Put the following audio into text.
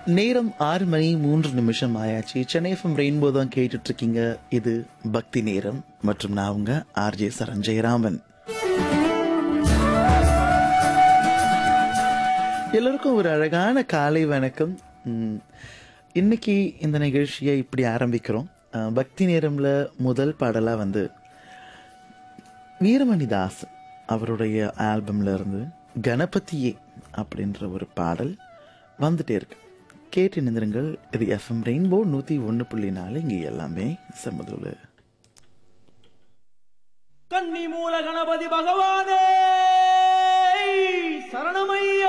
நேரம் ஆறு மணி மூன்று நிமிஷம் ஆயாச்சு சென்னை எஃப்எம் ரெயின்போ தான் கேட்டுட்டு இருக்கீங்க இது பக்தி நேரம் மற்றும் நான் உங்க ஆர்ஜே சரஞ்சயராமன் எல்லோருக்கும் ஒரு அழகான காலை வணக்கம் ம், இன்னைக்கு இந்த நிகழ்ச்சியை இப்படி ஆரம்பிக்கிறோம் அஹ், பக்தி நேரம்ல முதல் பாடலா வந்து வீரமணிதாஸ் அவருடைய ஆல்பம்ல இருந்து கணபதியே அப்படின்ற ஒரு பாடல் வந்துட்டே இருக்கு கேட்டு நிந்திருங்கள் இது எஃப்எம் ரெயின்போ நூத்தி ஒன்று புள்ளி நாலு இங்கே எல்லாமே சமதுல கன்னி மூல கணபதி பகவானே சரணமையா